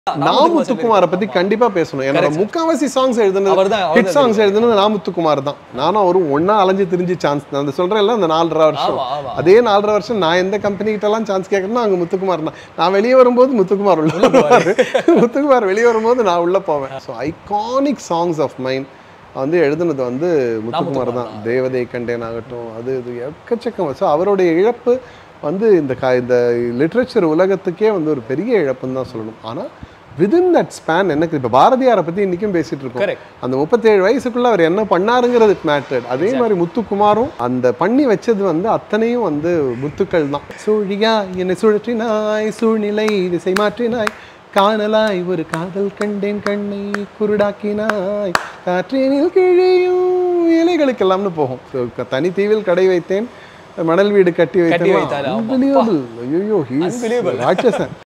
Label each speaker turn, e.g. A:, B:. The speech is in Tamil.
A: நான் முத்துக்குமாரை பத்தி கண்டிப்பா பேசணும் என்னோட முக்காவாசி சாங்ஸ் எழுதுனது
B: அவர்தான், அவர்தான்
A: ஹிட் சாங்ஸ் எழுதுனது நான் முத்துக்குமார் தான் நானும் அவரும் ஒண்ணா அலைஞ்சு திரிஞ்சு சான்ஸ் நான் அந்த சொல்றேன்ல அந்த நாலரை வருஷம்
B: ஆமா, ஆமா.
A: அதே நாலரை வருஷம் நான் எந்த கம்பெனி கிட்ட எல்லாம் சான்ஸ் கேட்கறேன்னா அங்க முத்துக்குமார் தான் நான் வெளியே வரும்போது முத்துக்குமார் உள்ள போவாரு முத்துக்குமார் வெளியே வரும்போது நான் உள்ள போவேன் so iconic songs of mind வந்து எழுதுனது வந்து முத்துக்குமார் தான் தேவதை கண்டேன் ஆகட்டும் அது இது எக்கச்சக்கம் ஸோ அவருடைய இழப்பு வந்து இந்த க இந்த லிட்ரேச்சர் உலகத்துக்கே வந்து ஒரு பெரிய இழப்புன்னு தான் சொல்லணும் ஆனால் விதின் தட் ஸ்பேன் எனக்கு இப்போ பாரதியாரை பற்றி இன்றைக்கும் பேசிட்டு இருக்கோம்
B: Correct.
A: அந்த முப்பத்தேழு வயசுக்குள்ள அவர் என்ன பண்ணாருங்கிறது மேட்டர் அதே மாதிரி முத்துக்குமாரும் அந்த பண்ணி வச்சது வந்து அத்தனையும் வந்து முத்துக்கள் தான் சூழியா என்னை சுழற்றினாய் சூழ்நிலை திசை மாற்றினாய் காணலாய் ஒரு காதல் கண்டேன் கண்ணை குருடாக்கினாய் காற்றினில் கிழியும் இலைகளுக்கெல்லாம்னு போகும் So, க- தனித்தீவில் கடை வைத்தேன் மணல் வீடு கட்டி
B: கட்டி
A: வைத்தேன்
B: வைத்தார், ஆமா.
A: அன்பிலியபிள் ஐயோ ஹீஸ்
B: Unbelievable.
A: ராட்சசன்